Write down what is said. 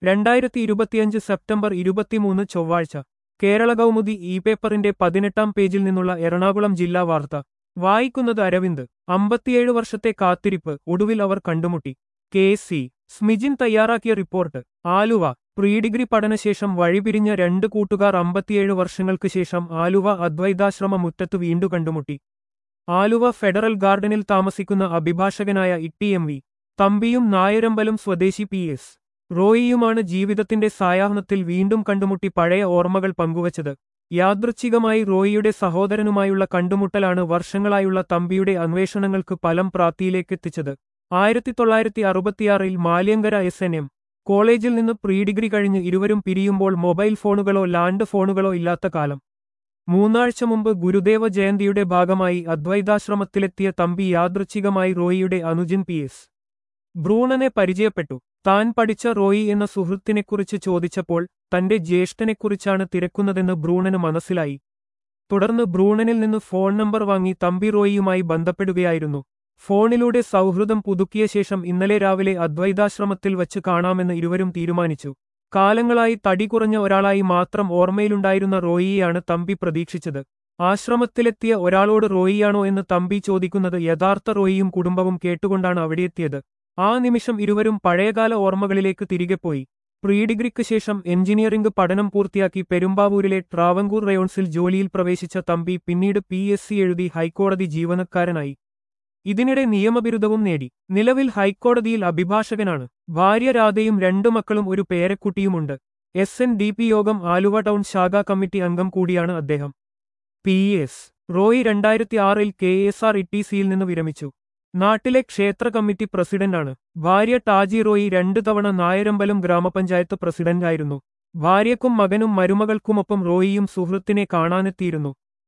രണ്ടായിരത്തി ഇരുപത്തിയഞ്ച് സെപ്റ്റംബർ ഇരുപത്തിമൂന്ന് ചൊവ്വാഴ്ച കേരള കൗമുദി ഇ പേപ്പറിന്റെ പതിനെട്ടാം പേജിൽ നിന്നുള്ള എറണാകുളം ജില്ലാ വാർത്ത വായിക്കുന്നത് അരവിന്ദ് അമ്പത്തിയേഴ് വർഷത്തെ കാത്തിരിപ്പ് ഒടുവിൽ അവർ കണ്ടുമുട്ടി കെ സി സ്മിജിൻ തയ്യാറാക്കിയ റിപ്പോർട്ട് ആലുവ പ്രീ ഡിഗ്രി പഠനശേഷം വഴിപിരിഞ്ഞ രണ്ട് കൂട്ടുകാർ അമ്പത്തിയേഴ് വർഷങ്ങൾക്ക് ശേഷം ആലുവ അദ്വൈതാശ്രമ മുറ്റത്ത് വീണ്ടു കണ്ടുമുട്ടി ആലുവ ഫെഡറൽ ഗാർഡനിൽ താമസിക്കുന്ന അഭിഭാഷകനായ ഇട്ടി എം വി തമ്പിയും നായരമ്പലം സ്വദേശി പി എസ് റോയിയുമാണ് ജീവിതത്തിന്റെ സായാഹ്നത്തിൽ വീണ്ടും കണ്ടുമുട്ടി പഴയ ഓർമ്മകൾ പങ്കുവച്ചത് യാദൃച്ഛികമായി റോയിയുടെ സഹോദരനുമായുള്ള കണ്ടുമുട്ടലാണ് വർഷങ്ങളായുള്ള തമ്പിയുടെ അന്വേഷണങ്ങൾക്ക് ഫലം പ്രാപ്തിയിലേക്കെത്തിച്ചത് ആയിരത്തി തൊള്ളായിരത്തി അറുപത്തിയാറിൽ Maliyankara S N M college നിന്ന് പ്രീ ഡിഗ്രി കഴിഞ്ഞ് ഇരുവരും പിരിയുമ്പോൾ മൊബൈൽ ഫോണുകളോ ലാൻഡ് ഫോണുകളോ ഇല്ലാത്ത കാലം മൂന്നാഴ്ച മുമ്പ് ഗുരുദേവ ജയന്തിയുടെ ഭാഗമായി അദ്വൈതാശ്രമത്തിലെത്തിയ തമ്പി യാദൃച്ഛികമായി റോയിയുടെ അനുജൻ പി എസ് ബ്രൂണനെ പരിചയപ്പെട്ടു താൻ പഠിച്ച റോയി എന്ന സുഹൃത്തിനെക്കുറിച്ച് ചോദിച്ചപ്പോൾ തന്റെ ജ്യേഷ്ഠനെക്കുറിച്ചാണ് തിരക്കുന്നതെന്ന് ബ്രൂണന് മനസ്സിലായി തുടർന്ന് ബ്രൂണനിൽ നിന്ന് ഫോൺ നമ്പർ വാങ്ങി തമ്പി റോയിയുമായി ബന്ധപ്പെടുകയായിരുന്നു ഫോണിലൂടെ സൗഹൃദം പുതുക്കിയ ശേഷം ഇന്നലെ രാവിലെ അദ്വൈതാശ്രമത്തിൽ വച്ച് കാണാമെന്ന് ഇരുവരും തീരുമാനിച്ചു കാലങ്ങളായി തടി കുറഞ്ഞ ഒരാളായി മാത്രം ഓർമ്മയിലുണ്ടായിരുന്ന റോയിയെയാണ് തമ്പി പ്രതീക്ഷിച്ചത് ആശ്രമത്തിലെത്തിയ ഒരാളോട് റോയിയാണോ എന്ന് തമ്പി ചോദിക്കുന്നത് യഥാർത്ഥ റോയിയും കുടുംബവും കേട്ടുകൊണ്ടാണ് അവിടെയെത്തിയത് ആ നിമിഷം ഇരുവരും പഴയകാല ഓർമ്മകളിലേക്ക് തിരികെ പോയി പ്രീ ഡിഗ്രിക്ക് ശേഷം എഞ്ചിനീയറിംഗ് പഠനം പൂർത്തിയാക്കി പെരുമ്പാവൂരിലെ ട്രാവങ്കൂർ റയോൺസിൽ ജോലിയിൽ പ്രവേശിച്ച തമ്പി പിന്നീട് പി എസ് സി എഴുതി ഹൈക്കോടതി ജീവനക്കാരനായി ഇതിനിടെ നിയമബിരുദവും നേടി നിലവിൽ ഹൈക്കോടതിയിൽ അഭിഭാഷകനാണ് ഭാര്യ രാധയും രണ്ടു മക്കളും ഒരു പേരക്കുട്ടിയുമുണ്ട് എസ് എൻ ഡി പി യോഗം ആലുവ ടൗൺ ശാഖാ കമ്മിറ്റി അംഗം കൂടിയാണ് അദ്ദേഹം പി എസ് റോയി രണ്ടായിരത്തി ആറിൽ കെ എസ് ആർ ഇ ടി സിയിൽ നിന്ന് വിരമിച്ചു നാട്ടിലെ ക്ഷേത്ര കമ്മിറ്റി പ്രസിഡന്റാണ് ഭാര്യ ടാജി റോയി രണ്ടു തവണ നായരമ്പലം ഗ്രാമപഞ്ചായത്ത് പ്രസിഡന്റായിരുന്നു ഭാര്യക്കും മകനും മരുമകൾക്കുമൊപ്പം റോയിയും സുഹൃത്തിനെ കാണാനെത്തിയിരുന്നു